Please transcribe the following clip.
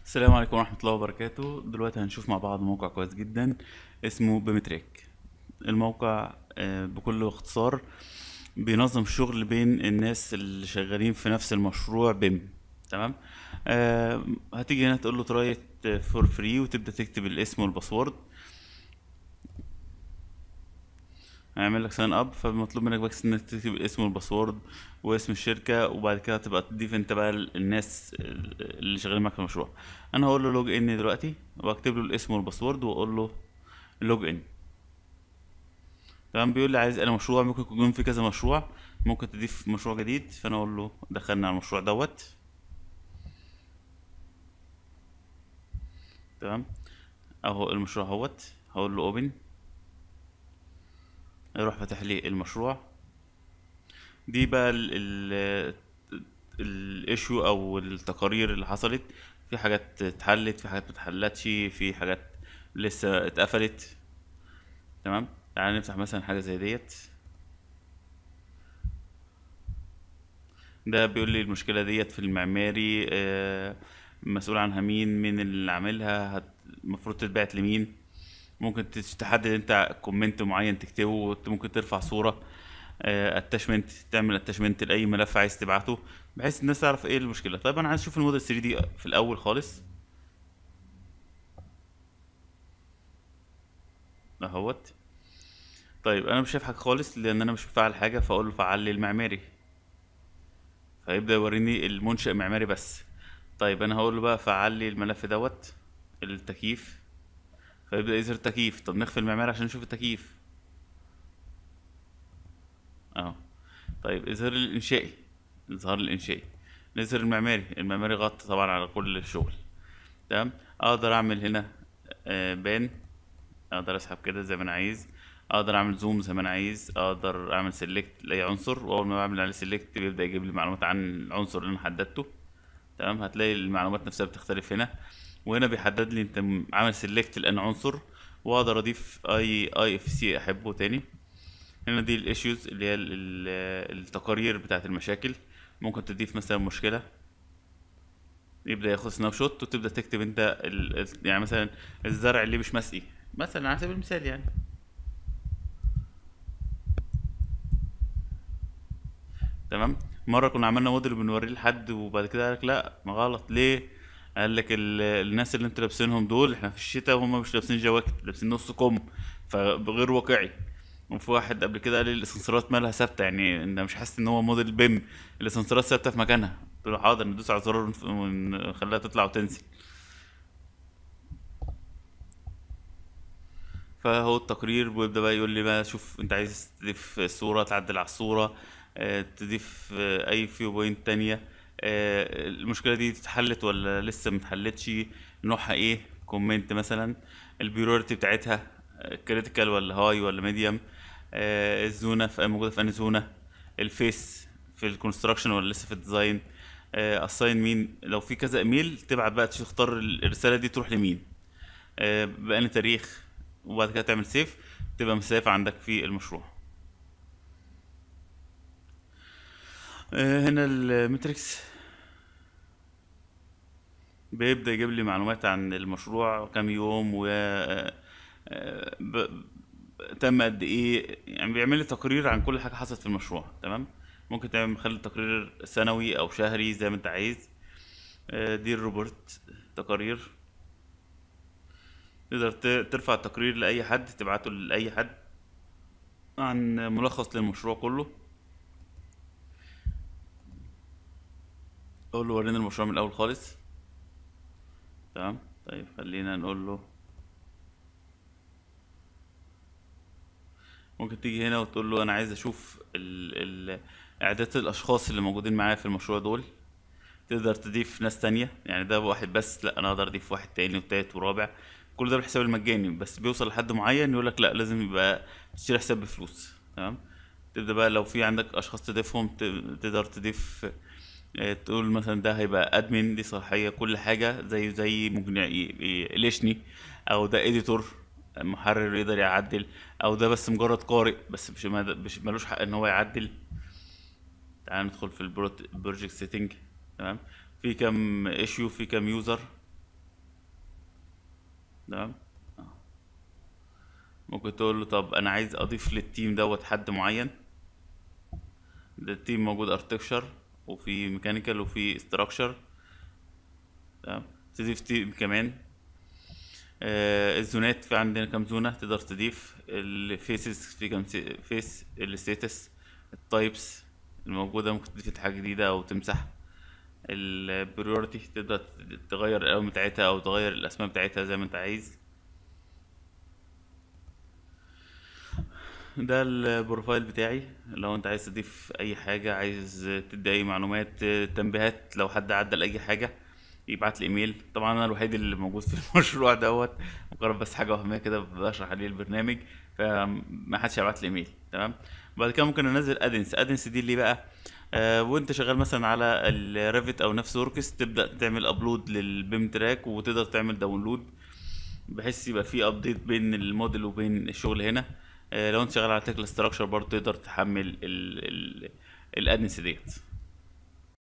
السلام عليكم ورحمة الله وبركاته دلوقتي هنشوف مع بعض موقع كويس جدا اسمه بيمتريك الموقع آه، بكل اختصار بينظم الشغل بين الناس اللي شغالين في نفس المشروع بيم تمام آه، هتيجي هنا تقول له ترايت فور فري وتبدأ تكتب الاسم والباسورد هيعمل لك ساين اب فمطلوب منك بس انك تكتب الاسم والباسورد واسم الشركه وبعد كده تبقى تضيف انت بقى الناس اللي شغالين معاك في المشروع انا هقول له لوج ان دلوقتي واكتب له الاسم والباسورد واقول له لوج ان تمام بيقول لي عايز انا مشروع ممكن يكون في كذا مشروع ممكن تضيف مشروع جديد فانا اقول له دخلنا على المشروع دوت تمام اهو المشروع اهوت هقول له اوبن يروح فاتح لي المشروع دي بقى ال ال الايشو او التقارير اللي حصلت في حاجات اتحلت في حاجات متحلتش في حاجات لسه اتقفلت تمام تعال نفتح مثلا حاجة زي ديت ده بيقول لي المشكلة ديت في المعماري آه، مسؤول عنها مين مين اللي عاملها هت- المفروض تتبعت لمين ممكن تش- تحدد انت كومنت معين تكتبه وت- ممكن ترفع صورة اتاشمنت تعمل اتاشمنت لاي ملف عايز تبعته بحيث الناس تعرف ايه المشكله طيب انا عايز اشوف الموديل 3 دي في الاول خالص اهوت طيب انا مش شايف حاجه خالص لان انا مش مفعل حاجه فاقول له فعل لي المعماري فيبدا يوريني المنشأ معماري بس طيب انا هقول له بقى فعل لي الملف دوت التكييف فيبدا يظهر التكييف طب نخفي المعماري عشان نشوف التكييف اهو طيب اظهار الانشائي اظهار الانشائي نظهر المعماري المعماري غطى طبعا على كل الشغل تمام اقدر اعمل هنا آه، بان اقدر اسحب كده زي ما انا عايز اقدر اعمل زوم زي ما انا عايز اقدر اعمل سيلكت لاي عنصر واول ما بعمل عليه سيلكت بيبدا يجيب لي معلومات عن العنصر اللي انا حددته تمام هتلاقي المعلومات نفسها بتختلف هنا وهنا بيحدد لي انت م- عامل سيلكت لان عنصر واقدر اضيف اي اي اف سي احبه تاني هنا دي الايشوز اللي هي ال- ال- التقارير بتاعت المشاكل ممكن تضيف مثلا مشكلة يبدأ ياخد سناب شوت وتبدأ تكتب انت ال... ال- يعني مثلا الزرع اللي مش مسقي مثلا على سبيل المثال يعني تمام مرة كنا عملنا موديل بنوريه لحد وبعد كده قالك لا ما غلط ليه قال لك ال... الناس اللي انتوا لابسينهم دول احنا في الشتاء وهم مش لابسين جواكت لابسين نص كم فغير واقعي وفي واحد قبل كده قال لي الاسانسيرات مالها ثابته يعني انت مش حاسس ان هو موديل بيم الاسانسيرات ثابته في مكانها قلت له حاضر ندوس على الزرار ونف- ونخليها تطلع وتنزل فهو التقرير ويبدأ بقى يقول لي بقى شوف انت عايز تضيف صورة تعدل على الصورة اه، تضيف اه، اي فيو بوينت تانية اه، المشكلة دي اتحلت ولا لسه متحلتش نوعها ايه كومنت مثلا البيوريتي بتاعتها كريتيكال ولا هاي ولا ميديوم الزونة في موجودة في انهي زونة الفيس في الكونستراكشن ولا لسه في الديزاين اساين مين لو في كذا ايميل تبعت بقى تختار الرسالة دي تروح لمين آه، بأنهي تاريخ وبعد كده تعمل سيف تبقى مسافة عندك في المشروع آه، هنا المتريكس بيبدأ يجيب لي معلومات عن المشروع كام يوم و آه، آه، ب- تم قد ايه يعني بيعمل لي تقرير عن كل حاجة حصلت في المشروع تمام ممكن تعمل خلي التقرير سنوي او شهري زي ما انت عايز آه، دي الروبورت تقارير تقدر ت- ترفع التقرير لأي حد تبعته لأي حد عن ملخص للمشروع كله اقول له ورينا المشروع من الاول خالص تمام طيب خلينا نقول له ممكن تيجي هنا وتقول له انا عايز اشوف ال ال اعداد الاشخاص اللي موجودين معايا في المشروع دول تقدر تضيف ناس تانية يعني ده واحد بس لا انا اقدر اضيف واحد تاني وتالت ورابع كل ده بالحساب المجاني بس بيوصل لحد معين يقولك لا لازم يبقى تشتري حساب بفلوس تمام تبدأ بقى لو في عندك اشخاص تضيفهم ت- تقدر تضيف آه، تقول مثلا ده هيبقى ادمن دي صلاحية كل حاجة زي زي ممكن ي- ي- يقلشني او ده اديتور محرر يقدر يعدل او ده بس مجرد قارئ بس مش ما- مش ملوش حق ان هو يعدل تعال ندخل في البروجكت سيتنج تمام في كام ايشيو في كام يوزر تمام آه. ممكن تقول له طب انا عايز اضيف للتيم دوت حد معين ده التيم موجود اركتكشر وفي ميكانيكال وفي استراكشر تمام تضيف تيم كمان آه الزونات في عندنا كام زونة تقدر تضيف الفيسز في كام فيس الستاتس التايبس الموجودة ممكن تضيف حاجة جديدة أو تمسح البريورتي تقدر تغير الألوان بتاعتها أو تغير الأسماء بتاعتها زي ما أنت عايز ده البروفايل بتاعي لو انت عايز تضيف اي حاجة عايز تدي اي معلومات تنبيهات لو حد عدل اي حاجة يبعت لي ايميل طبعا انا الوحيد اللي موجود في المشروع دوت مجرد بس حاجة وهمية كده بشرح عليه البرنامج فما حدش هيبعت لي ايميل تمام بعد كده ممكن انزل ادنس ادنس دي اللي بقى آه وانت شغال مثلا على الريفت او نفس وركس تبدا تعمل ابلود للبيم تراك وتقدر تعمل داونلود بحيث يبقى في ابديت بين الموديل وبين الشغل هنا آه لو انت شغال على تكلا ستراكشر برضه تقدر تحمل الادنس ديت